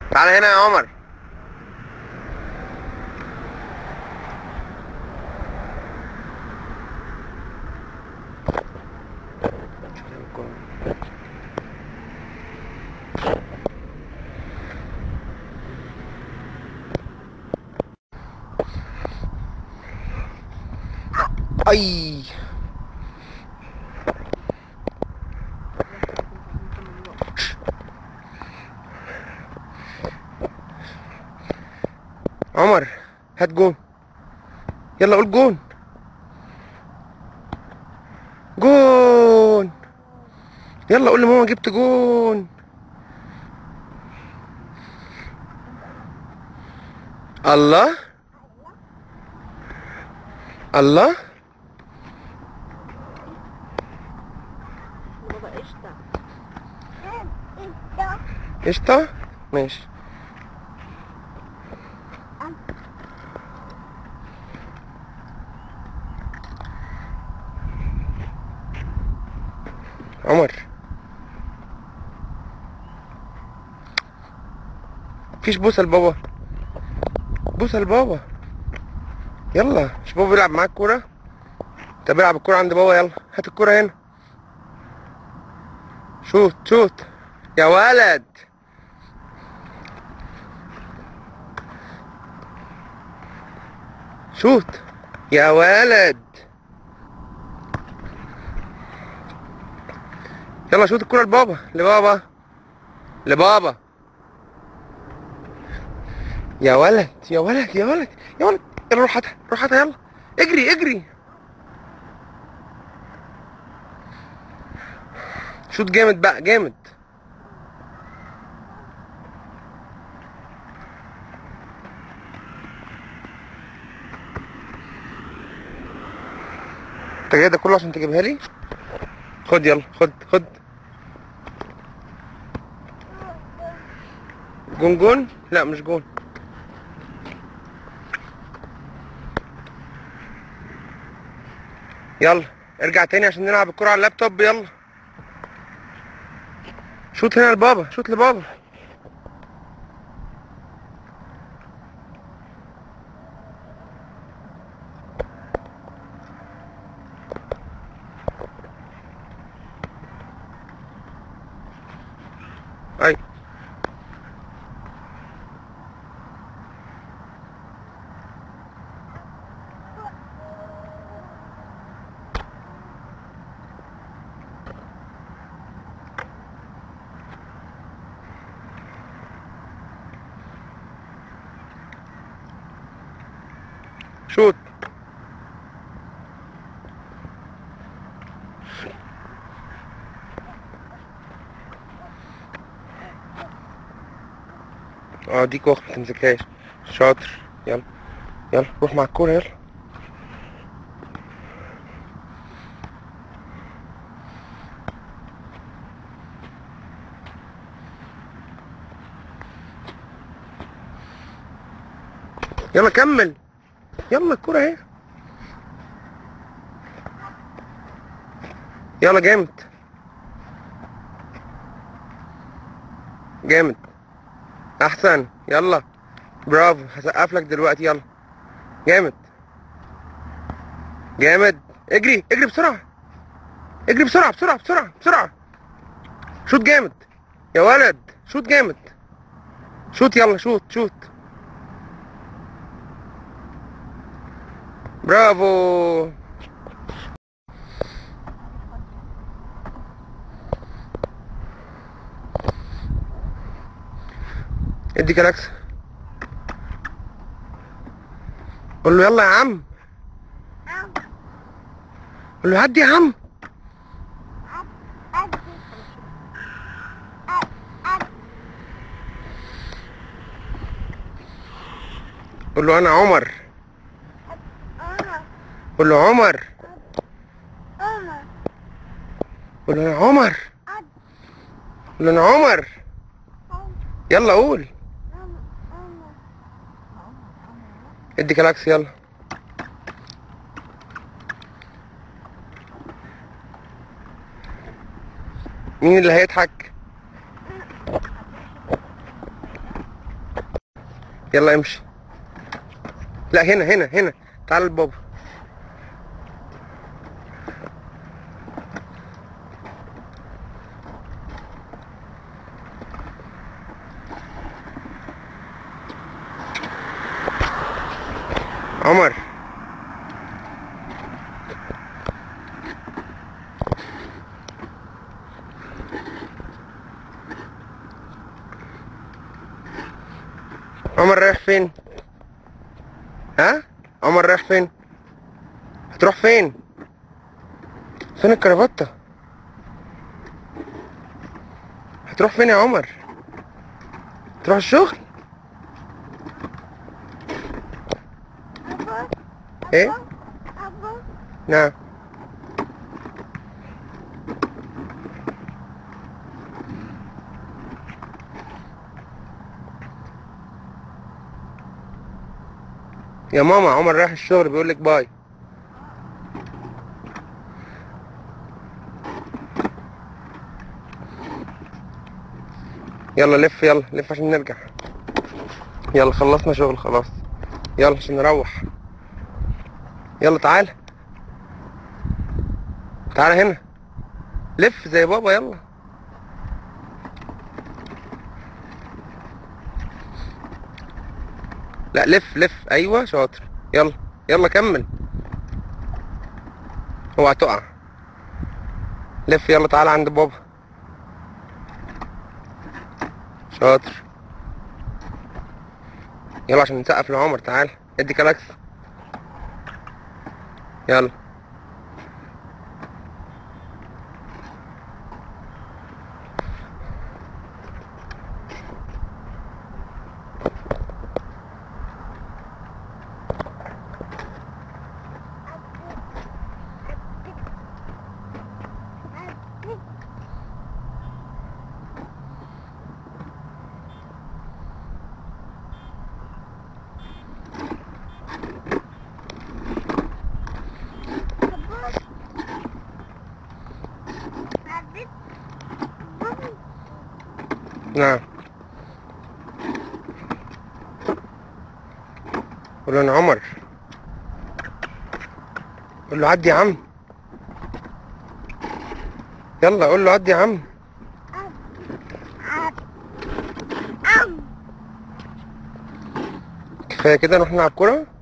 تعال هنا يا عمر اي عمر هات جون يلا قول جون جون يلا قول لماما جبت جون الله الله بابا قشطة قشطة ماشي عمر مفيش بوسه لبابا بوسه لبابا يلا مش بابا بيلعب معاك كوره انت بيلعب الكوره عند بابا يلا هات الكوره هنا شوت شوت يا ولد شوت يا ولد يلا شوت الكرة لبابا لبابا لبابا يا ولد يا ولد يا ولد يا ولد يلا روح هاتها روح هاتها يلا اجري اجري شوت جامد بقى جامد انت جاي ده كله عشان تجيبها لي خد يلا خد خد جون جون لا مش جون يلا ارجع تاني عشان نلعب الكرة على اللابتوب يلا شوت هنا لبابا شوت لبابا اي شوت اه ديك وقت متمسكهاش شاطر يلا يلا روح مع الكورة يلا يلا كمل يلا الكورة اهي يلا جامد جامد احسن يلا برافو هسقف لك دلوقتي يلا جامد جامد اجري اجري بسرعة اجري بسرعة بسرعة بسرعة بسرعة شوت جامد يا ولد شوت جامد شوت يلا شوت شوت برافو ادي كلاكس قول له يلا يا عم قول له هدي يا عم قول له انا عمر قول له عمر قول له انا عمر قول له انا عمر يلا قول ادي كلاكس يلا مين اللي هيضحك يلا امشي لا هنا هنا هنا تعال لبابا عمر عمر رايح فين ها عمر رايح فين هتروح فين فين الكرافتة هتروح فين يا عمر تروح الشغل أبا ايه أبا نعم يا ماما عمر رايح الشغل بيقول لك باي يلا لف يلا لف عشان نرجع يلا خلصنا شغل خلاص يلا عشان نروح يلا تعال تعال هنا لف زي بابا يلا لا لف لف ايوه شاطر يلا يلا كمل اوعى تقع لف يلا تعال عند بابا شاطر يلا عشان نسقف لعمر تعال ادي كلاكس يلا نعم قول له انا عمر قول له عدي يا عم يلا قول له عدي يا عم كفايه كده نروح نلعب كوره